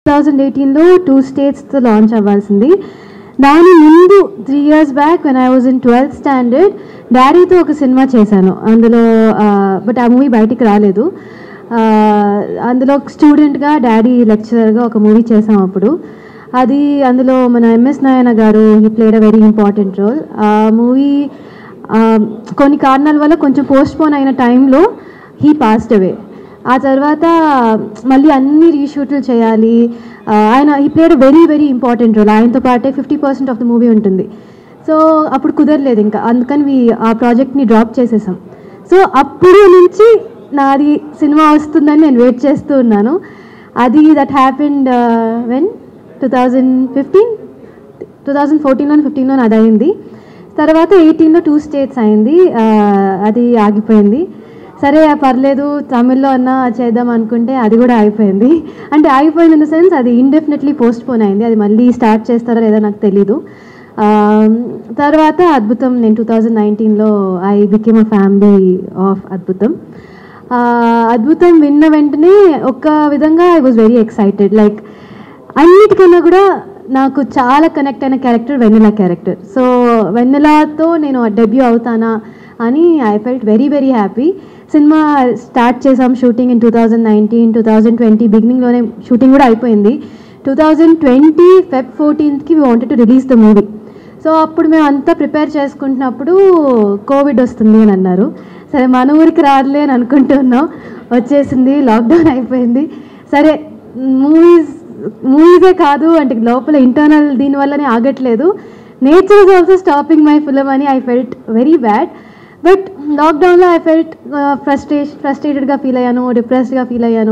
thousand ఎయిటీన్లో two స్టేట్స్తో launch అవ్వాల్సింది దాని ముందు three years back when I was in twelfth standard డాడీతో ఒక సినిమా చేశాను అందులో బట్ ఆ మూవీ బయటికి రాలేదు ఆ, అందులో స్టూడెంట్గా డాడీ లెక్చరర్గా ఒక మూవీ చేసాం అప్పుడు అది అందులో మన ఎంఎస్ నాయన గారు he played a very important role ఆ మూవీ కొన్ని కారణాల వల్ల కొంచెం పోస్ట్ పోన్ అయిన టైంలో హీ పాస్డ్ అవే ఆ తర్వాత మళ్ళీ అన్ని రీషూట్లు చేయాలి ఆ, ఆయన ఈ played very very important role ఆయనతో పాటే fifty percent of the movie ఉంటుంది సో అప్పుడు కుదరలేదు ఇంకా అందుకని వి- ఆ ప్రాజెక్ట్ని డ్రాప్ చేసేసాం సో అప్పుడు నుంచి నాది సినిమా వస్తుందని నేను వెయిట్ చేస్తూ ఉన్నాను అది that happened when two thousand fifteen two thousand ఫోర్టీన్లో ఫిఫ్టీన్లో అది అయింది తర్వాత ఎయిటీన్లో టూ స్టేట్స్ అయింది ఆ, అది ఆగిపోయింది సరే పర్లేదు తమిళ్లో అన్నా చేద్దాం అనుకుంటే అది కూడా అయిపోయింది అంటే ఆగిపోయింది ఇన్ ద సెన్స్ అది ఇండెఫినెట్లీ పోస్ట్ పోన్ అయింది అది మళ్ళీ స్టార్ట్ చేస్తారో లేదో నాకు తెలీదు ఆ, తర్వాత అద్భుతం నేను టూ థౌజండ్ నైన్టీన్లో I became a family of Adbhutham ఆ, అద్భుతం విన్న వెంటనే ఒక విధంగా I was very excited like అన్నిటికన్నా కూడా నాకు చాలా కనెక్ట్ అయిన క్యారెక్టర్ వెన్నెల క్యారెక్టర్ సో వెన్నెలతో నేను డెబ్యూ అవుతానా అని I felt very very happy cinema start చేసాం shooting in two thousand nineteen two thousand twenty బిగినింగ్లోనే షూటింగ్ కూడా అయిపోయింది టూ థౌజండ్ ట్వంటీ ఫెబ్ ఫోర్టీన్త్కి we wanted to release the movie so అప్పుడు మేము అంతా ప్రిపేర్ చేసుకుంటున్నప్పుడు కోవిడ్ వస్తుంది అని అన్నారు సరే మన ఊరికి రాదులే అని అనుకుంటున్నాం వచ్చేసింది లాక్డౌన్ అయిపోయింది సరే మూవీస్ మూవీసే కాదు అంటే లోపల ఇంటర్నల్ దీనివల్లనే ఆగట్లేదు nature is also stopping my film అని I felt very bad but లాక్డౌన్లో ఐ ఫెల్ట్ ఫ్రస్ట్రేషన్ ఫ్రస్ట్రేటెడ్గా ఫీల్ అయ్యాను డిప్రెస్డ్గా ఫీల్ అయ్యాను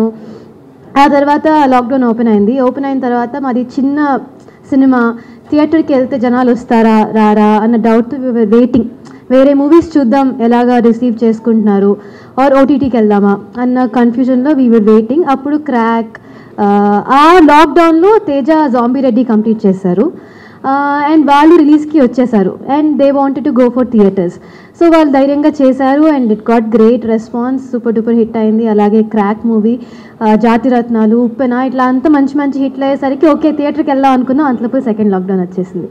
ఆ తర్వాత లాక్డౌన్ ఓపెన్ అయింది ఓపెన్ అయిన తర్వాత మాది చిన్న సినిమా థియేటర్కి వెళ్తే జనాలు వస్తారా రారా అన్న డౌట్ వెయిటింగ్ వేరే మూవీస్ చూద్దాం ఎలాగా రిసీవ్ చేసుకుంటున్నారు ఆర్ ఓటీటీకి వెళ్దామా అన్న కన్ఫ్యూజన్లో వీ వర్ వెయిటింగ్ అప్పుడు క్రాక్ ఆ లాక్డౌన్లో తేజ జాంబీ రెడ్డి కంప్లీట్ చేశారు అండ్ వాళ్ళు రిలీజ్కి వచ్చేసారు and they wanted to go for theatres so వాళ్ళు ధైర్యంగా చేశారు and it got great response super duper hit అయింది అలాగే క్రాక్ మూవీ జాతి రత్నాలు ఉప్పెన ఇట్లా అంతా మంచి మంచి హిట్లు అయ్యేసరికి ఓకే థియేటర్కి వెళ్దాం అనుకున్నాం అంతలోపు సెకండ్ లాక్డౌన్ వచ్చేసింది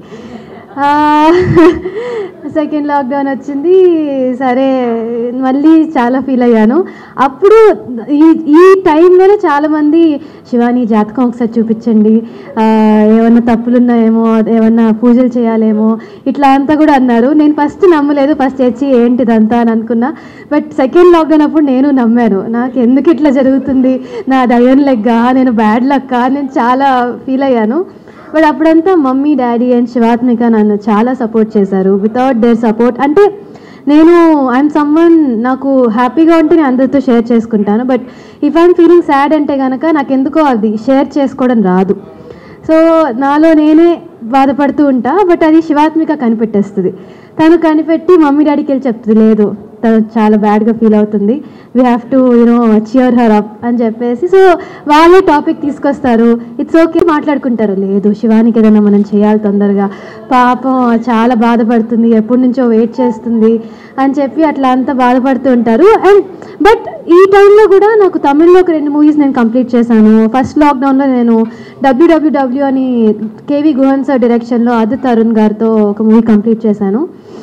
సెకండ్ లాక్డౌన్ వచ్చింది సరే మళ్ళీ చాలా ఫీల్ అయ్యాను అప్పుడు ఈ ఈ టైంలోనే చాలామంది శివాని జాతకం ఒకసారి చూపించండి ఆ, ఏమన్నా తప్పులున్నాయేమో ఏమన్నా పూజలు చేయాలేమో ఇట్లా అంతా కూడా అన్నారు నేను ఫస్ట్ నమ్మలేదు ఫస్ట్ తెచ్చి ఏంటిదంతా అని అనుకున్నా బట్ సెకండ్ లాక్డౌన్ అప్పుడు నేను నమ్మాను నాకు ఎందుకు ఇట్లా జరుగుతుంది నా దయ్యం లెగ్గా నేను బ్యాడ్ లక్క నేను చాలా ఫీల్ అయ్యాను బట్ అప్పుడంతా మమ్మీ డాడీ అండ్ శివాత్మిక నన్ను చాలా సపోర్ట్ చేశారు వితౌట్ దేర్ సపోర్ట్ అంటే నేను ఐఎమ్ సమ్వన్ నాకు హ్యాపీగా ఉంటే నేను అందరితో షేర్ చేసుకుంటాను but if I'm feeling sad అంటే కనుక నాకు ఎందుకో అది షేర్ చేసుకోవడం రాదు సో నాలో నేనే బాధపడుతూ ఉంటా బట్ అది శివాత్మిక కనిపెట్టేస్తుంది తను కనిపెట్టి మమ్మీ డాడీకి వెళ్ళి చెప్తుంది లేదు తను చాలా బ్యాడ్గా ఫీల్ అవుతుంది we have to you know cheer her up అని చెప్పేసి సో వాళ్ళే టాపిక్ తీసుకొస్తారు ఇట్స్ ఓకే మాట్లాడుకుంటారు లేదు శివానికి ఏదైనా మనం చేయాలి తొందరగా పాపం చాలా బాధపడుతుంది ఎప్పటి నుంచో వెయిట్ చేస్తుంది అని చెప్పి అట్లా అంతా బాధపడుతూ ఉంటారు అండ్ బట్ ఈ టైంలో కూడా నాకు తమిళ్లో ఒక రెండు మూవీస్ నేను కంప్లీట్ చేశాను ఫస్ట్ లాక్డౌన్లో నేను డబ్ల్యూడబ్ల్యూడబ్ల్యూ అని కేవీ గుహన్ సార్ డైరెక్షన్లో ఆది తరుణ్ గారితో ఒక మూవీ కంప్లీట్ చేశాను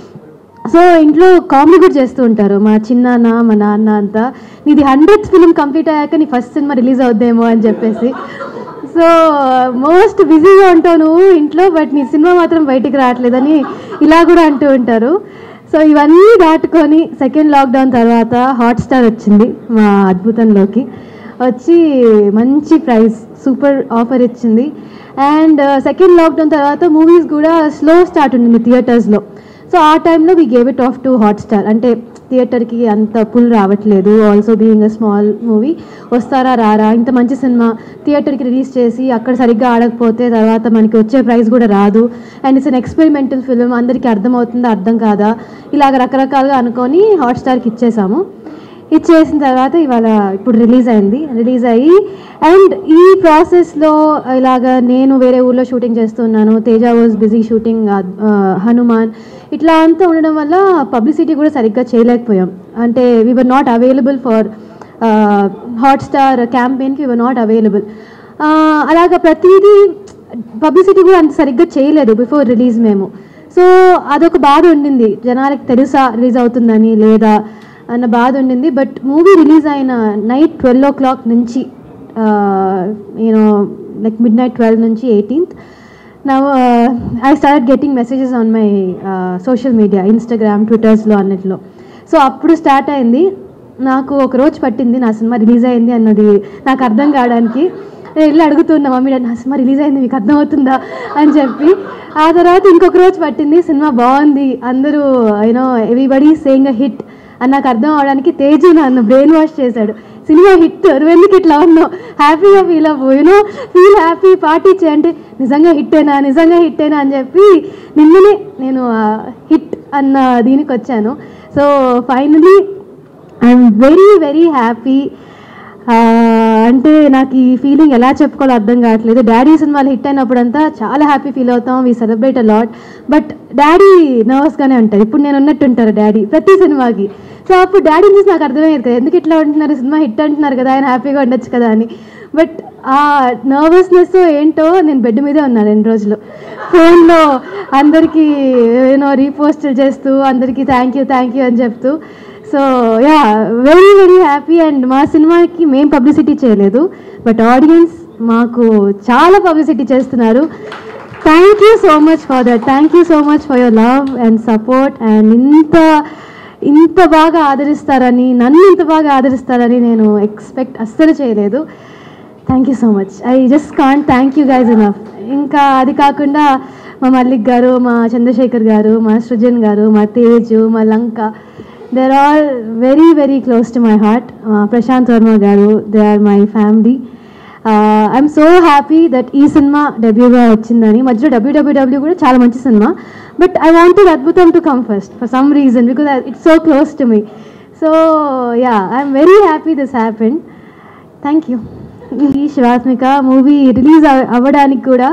సో ఇంట్లో కామెడీ కూడా చేస్తూ ఉంటారు మా చిన్నాన్న మా నాన్న అంతా నీది హండ్రెడ్ ఫిలిం కంప్లీట్ అయ్యాక నీ ఫస్ట్ సినిమా రిలీజ్ అవుద్దేమో అని చెప్పేసి సో మోస్ట్ బిజీగా ఉంటావు నువ్వు ఇంట్లో బట్ నీ సినిమా మాత్రం బయటికి రావట్లేదని ఇలా కూడా అంటూ ఉంటారు సో ఇవన్నీ దాటుకొని సెకండ్ లాక్డౌన్ తర్వాత హాట్స్టార్ వచ్చింది మా అద్భుతంలోకి వచ్చి మంచి ప్రైస్ సూపర్ ఆఫర్ ఇచ్చింది అండ్ సెకండ్ లాక్డౌన్ తర్వాత మూవీస్ కూడా స్లో స్టార్ట్ ఉండింది థియేటర్స్లో సో ఆ టైంలో we gave it off to Hotstar అంటే థియేటర్కి అంత పుల్ రావట్లేదు also being a small movie వస్తారా రారా ఇంత మంచి సినిమా థియేటర్కి రిలీజ్ చేసి అక్కడ సరిగ్గా ఆడకపోతే తర్వాత మనకి వచ్చే ప్రైస్ కూడా రాదు and it's an experimental film అందరికీ అర్థమవుతుందా అర్థం కాదా ఇలాగ రకరకాలుగా అనుకొని హాట్స్టార్కి ఇచ్చేసాము ఇచ్చేసిన తర్వాత ఇవాళ ఇప్పుడు రిలీజ్ అయింది రిలీజ్ అయ్యి అండ్ ఈ ప్రాసెస్లో ఇలాగ నేను వేరే ఊర్లో షూటింగ్ చేస్తున్నాను Teja was busy shooting Hanuman ఇట్లా అంతా ఉండడం వల్ల పబ్లిసిటీ కూడా సరిగ్గా చేయలేకపోయాం అంటే we were not available for Hotstar క్యాంపెయిన్కి వర్ నాట్ అవైలబుల్ ఆ, అలాగ ప్రతిదీ పబ్లిసిటీ కూడా అంత సరిగ్గా చేయలేదు బిఫోర్ రిలీజ్ మేము సో అదొక బాధ ఉండింది జనాలకి తెలుసా రిలీజ్ అవుతుందని లేదా అన్న బాధ ఉండింది బట్ మూవీ రిలీజ్ అయిన నైట్ ట్వెల్వ్ ఓ క్లాక్ నుంచి you know like midnight twelve నుంచి ఎయిటీన్త్ నా I start getting messages on my social media Instagram ట్విట్టర్స్లో అన్నిట్లో సో అప్పుడు స్టార్ట్ అయింది నాకు ఒక రోజు పట్టింది నా సినిమా రిలీజ్ అయింది అన్నది నాకు అర్థం కావడానికి నేను వెళ్ళి అడుగుతున్నా మమ్మీ డాడీ నా సినిమా రిలీజ్ అయింది మీకు అర్థమవుతుందా అని చెప్పి ఆ తర్వాత ఇంకొక రోజు పట్టింది సినిమా బాగుంది అందరూ you know everybody saying a hit అని నాకు అర్థం అవడానికి తేజు నన్ను బ్రెయిన్ వాష్ చేశాడు సినిమా హిట్ నువ్వు ఎందుకు ఇట్లా ఉన్నావు హ్యాపీగా ఫీల్ అవ్వు యూనో ఫీల్ హ్యాపీ పార్టీ చేయి అంటే నిజంగా హిట్టేనా నిజంగా హిట్టేనా అని చెప్పి నిన్ననే నేను హిట్ అన్న దీనికి వచ్చాను so finally I'm very very happy అంటే నాకు ఈ ఫీలింగ్ ఎలా చెప్పుకోవాలో అర్థం కావట్లేదు డాడీ సినిమాలు హిట్ అయినప్పుడంతా చాలా హ్యాపీ ఫీల్ అవుతాం we celebrate a lot but daddy నర్వస్గానే ఉంటారు ఇప్పుడు నేను ఉన్నట్టు ఉంటారు డాడీ ప్రతి సినిమాకి సో అప్పుడు డాడీ చూసి నాకు అర్థమయ్యేది కదా ఎందుకు ఇట్లా ఉంటున్నారు సినిమా హిట్ అంటున్నారు కదా ఆయన హ్యాపీగా ఉండొచ్చు కదా అని బట్ ఆ నర్వస్నెస్ ఏంటో నేను బెడ్ మీదే ఉన్నాను రెండు రోజులు ఫోన్లో అందరికీ ఏనో రీపోస్ట్ చేస్తూ అందరికీ థ్యాంక్ యూ థ్యాంక్ యూ అని చెప్తూ so yeah very very happy and మా సినిమాకి మేం పబ్లిసిటీ చేయలేదు బట్ ఆడియన్స్ మాకు చాలా పబ్లిసిటీ చేస్తున్నారు thank you so much for that thank you so much for your love and support and ఇంత ఇంత బాగా ఆదరిస్తారని నన్ను ఇంత బాగా ఆదరిస్తారని నేను ఎక్స్పెక్ట్ అస్సలు చేయలేదు thank you so much I just can't thank you guys enough ఇంకా అది కాకుండా మా మల్లిక్ గారు మా చంద్రశేఖర్ గారు మా సృజన్ గారు మా తేజు మా లంక they are all very very close to my heart Prashant Varma గారు they are my family I'm so happy that ఈ సినిమా డెబ్యూగా వచ్చిందని మధ్యలో డబ్ల్యూడబ్ల్యూడబ్ల్యూ కూడా చాలా మంచి సినిమా but I wanted Adbhutam to come first for some reason because it's so close to me so yeah I'm very happy this happen thank you ఈ శివాత్మిక మూవీ రిలీజ్ అవ్వడానికి కూడా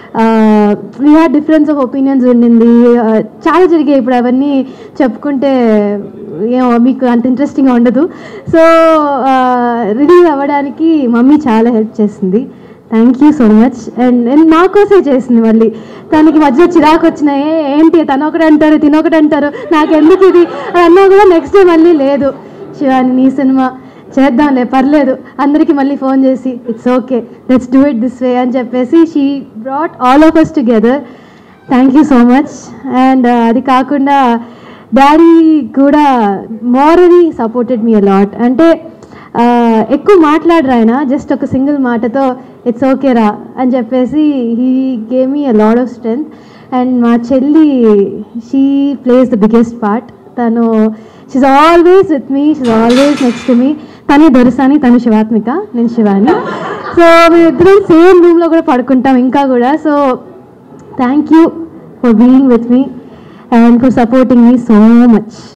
we had difference of opinions ఉండింది Uh, చాలా జరిగాయి ఇప్పుడు అవన్నీ చెప్పుకుంటే ఏమో మీకు అంత ఇంట్రెస్టింగ్గా ఉండదు సో రిలీజ్ అవ్వడానికి మమ్మీ చాలా హెల్ప్ చేసింది thank you so much and and నా కోసే చేసింది మళ్ళీ తనకి మధ్యలో చిరాకు వచ్చినాయి ఏంటి తను ఒకటి అంటారు తినొకటి అంటారు నాకు ఎందుకు ఇది అని అన్నా కూడా నెక్స్ట్ డే మళ్ళీ లేదు శివాని నీ సినిమా చేద్దాంలే పర్లేదు అందరికీ మళ్ళీ ఫోన్ చేసి it's okay let's do it this way అని చెప్పేసి she brought all of us together thank you so much and అది కాకుండా డాడీ కూడా మోరలీ సపోర్టెడ్ మీ అలాట్ అంటే ఆ, ఎక్కువ మాట్లాడరు ఆయన జస్ట్ ఒక సింగిల్ మాటతో ఇట్స్ ఓకే రా అని చెప్పేసి he gave me a lot of strength and మా చెల్లి she plays the biggest part తను she's always with me she's always next to me తను దొరసాని తను శివాత్మిక నేను శివాని సో మేమిద్దరం సేమ్ రూమ్లో కూడా పడుకుంటాం ఇంకా కూడా so thank you for being with me and for supporting me so much